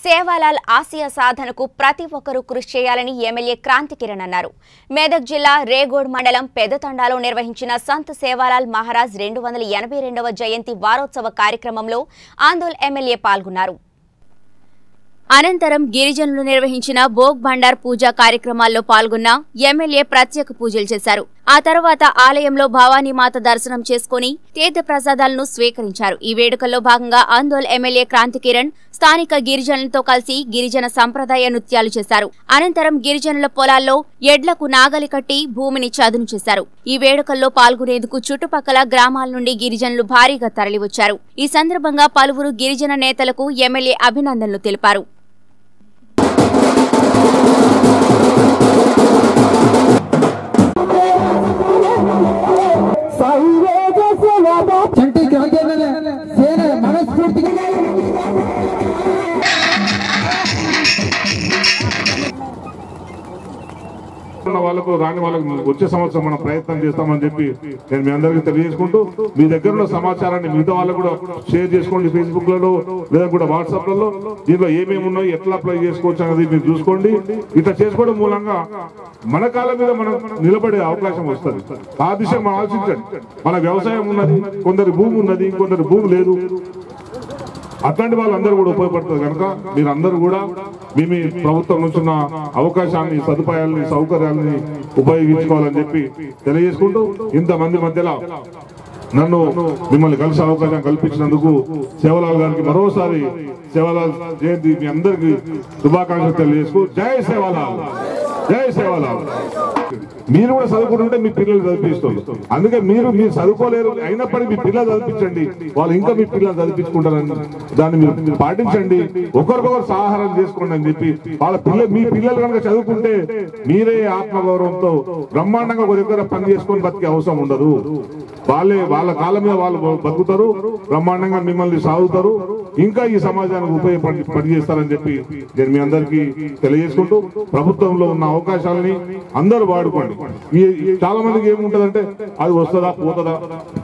Sevalal Asia సాధనకు ప్రతి ఒక్కరూ కృషి చేయాలని ఎమ్మెల్యే క్రాంతి కిరణ్ అన్నారు మేదక్ జిల్లా రేగోడ్ మండలం పెద్దతండాలో నిర్వహించిన సంత్ సేవాలాల్ మహారాజ్ రెండు వందల ఎనభై రెండవ జయంతి వారోత్సవ కార్యక్రమంలో ఆందోళ్ ఎమ్మెల్యే పాల్గొన్నారు అనంతరం గిరిజనులు నిర్వహించిన భోగ్ భండార్ పూజా కార్యక్రమాల్లో పాల్గొన్న ఎమ్మెల్యే ప్రత్యేక పూజలు చేశారు ఆ తర్వాత ఆలయంలో భవానీమాత దర్శనం చేసుకుని తీర్థ ప్రసాదాలను స్వీకరించారు ఈ వేడుకల్లో భాగంగా ఆందోళ్ ఎమ్మెల్యే క్రాంతి కిరణ్ స్థానిక గిరిజనులతో కలిసి గిరిజన సంప్రదాయ నృత్యాలు చేశారు అనంతరం గిరిజనుల పొలాల్లో ఎడ్లకు నాగలి కట్టి భూమిని చదును చేశారు ఈ వేడుకల్లో పాల్గొనేందుకు చుట్టుపక్కల గ్రామాల నుండి గిరిజనులు భారీగా తరలివచ్చారు ఈ సందర్భంగా పలువురు గిరిజన నేతలకు ఎమ్మెల్యే అభినందనలు తెలిపారు చంటి గిరిజనుల సేన మనస్ఫూర్తిగా ఉన్న వాళ్ళకు రాని వాళ్ళకు వచ్చే సంవత్సరం మనం ప్రయత్నం చేస్తామని చెప్పి నేను మీ అందరికీ తెలియజేసుకుంటూ మీ దగ్గర ఉన్న సమాచారాన్ని మిగతా వాళ్ళకు కూడా షేర్ చేసుకోండి ఫేస్బుక్ లలో లేదా కూడా వాట్సాప్ లలో దీంట్లో ఏమేమి ఉన్నాయో ఎట్లా అప్లై చేసుకోవచ్చు అనేది మీరు చూసుకోండి ఇట్లా చేసుకోవడం మూలంగా మన కాళ్ళ మీద మనం నిలబడే అవకాశం వస్తుంది ఆ దిశ మనం ఆలోచించండి మన వ్యవసాయం ఉన్నది కొందరి భూమి ఉన్నది కొందరి భూమి లేదు అట్లాంటి వాళ్ళందరూ కూడా ఉపయోగపడుతుంది కనుక మీరందరూ కూడా మీ మీ ప్రభుత్వం నుంచి ఉన్న అవకాశాన్ని సదుపాయాలని సౌకర్యాలని ఉపయోగించుకోవాలని చెప్పి తెలియజేసుకుంటూ ఇంతమంది మధ్యలో నన్ను మిమ్మల్ని కలిసే అవకాశం కల్పించినందుకు సేవలాల్ గారికి మరోసారి సేవలాల్ జయంతి మీ అందరికి శుభాకాంక్షలు తెలియజేసుకు జై సేవలాల్ జై సేవలాల్ మీరు కూడా చదువుకుంటుంటే మీ పిల్లలు చదివిస్తుంది అందుకే మీరు మీరు చదువుకోలేరు అయినప్పటికీ మీ పిల్లలు చదివించండి వాళ్ళు ఇంకా మీ పిల్లలు చదివించుకుంటారని దాన్ని మీరు మీరు పాటించండి ఒకరికొకరు సహారం చేసుకోండి అని చెప్పి వాళ్ళ పిల్ల మీ పిల్లలు కనుక చదువుకుంటే మీరే ఆత్మగౌరవంతో బ్రహ్మాండంగా ఒక దగ్గర పని చేసుకొని బతికే అవసరం ఉండదు వాళ్ళే వాళ్ళ కాళ్ళ మీద వాళ్ళు బతుకుతారు బ్రహ్మాండంగా మిమ్మల్ని సాగుతారు ఇంకా ఈ సమాజానికి ఉపయోగపడి పనిచేస్తారని చెప్పి నేను మీ అందరికీ తెలియజేసుకుంటూ ప్రభుత్వంలో ఉన్న అవకాశాలని అందరూ వాడుకోండి ఈ ఈ చాలా మందికి ఏముంటదంటే అది వస్తుందా పోతుందా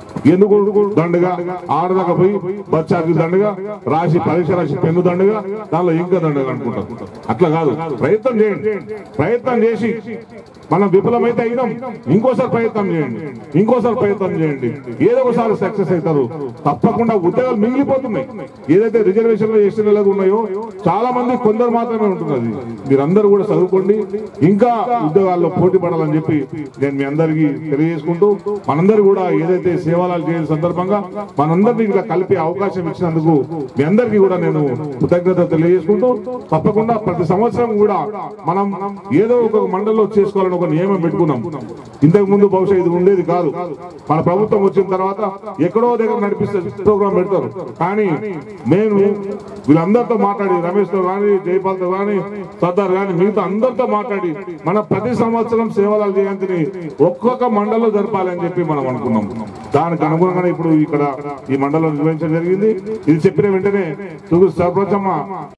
ఎందుకు దండగా ఆడదాకా పోయి బచ్చాకి దండగా రాసి పరీక్ష రాసి పెన్ను దండగా దానిలో ఇంకా దండగా అనుకుంటారు అట్లా కాదు ప్రయత్నం చేయండి ప్రయత్నం చేసి మనం విఫలమైతే అయినాం ఇంకోసారి ప్రయత్నం చేయండి ఇంకోసారి ప్రయత్నం చేయండి ఏదో ఒకసారి సక్సెస్ అవుతారు తప్పకుండా ఉద్యోగాలు మిగిలిపోతున్నాయి ఏదైతే రిజర్వేషన్ లో ఎస్టీలకు ఉన్నాయో చాలా మంది కొందరు మాత్రమే ఉంటున్నది మీరందరూ కూడా చదువుకోండి ఇంకా ఉద్యోగాల్లో పోటీ పడాలని చెప్పి నేను మీ అందరికీ తెలియజేసుకుంటూ మనందరూ కూడా ఏదైతే సేవలాలు చేయని సందర్భంగా మనందరినీ ఇలా కలిపే అవకాశం ఇచ్చినందుకు మీ అందరికీ కూడా నేను కృతజ్ఞత తెలియజేసుకుంటూ తప్పకుండా ప్రతి సంవత్సరం కూడా మనం ఏదో ఒక మండలిలో చేసుకోవాలని ఒక నియమం పెట్టుకున్నాం ఇంతకు ముందు బహుశా ఇది ఉండేది కాదు మన ప్రభుత్వం వచ్చిన తర్వాత ఎక్కడో దగ్గర నడిపిస్తే ప్రోగ్రాం పెడతారు కానీ నేను వీళ్ళందరితో మాట్లాడి రమేష్ తో కానీ జైపాల్ తో కానీ సర్దార్ కానీ మిగతా అందరితో మాట్లాడి మన ప్రతి సంవత్సరం సేవల జయంతిని ఒక్కొక్క మండలంలో జరపాలని చెప్పి మనం అనుకున్నాం దానికి అనుగుణంగానే ఇప్పుడు ఇక్కడ ఈ మండలం నిర్వహించడం జరిగింది ఇది చెప్పిన వెంటనే తుగు సర్పంచమ్మ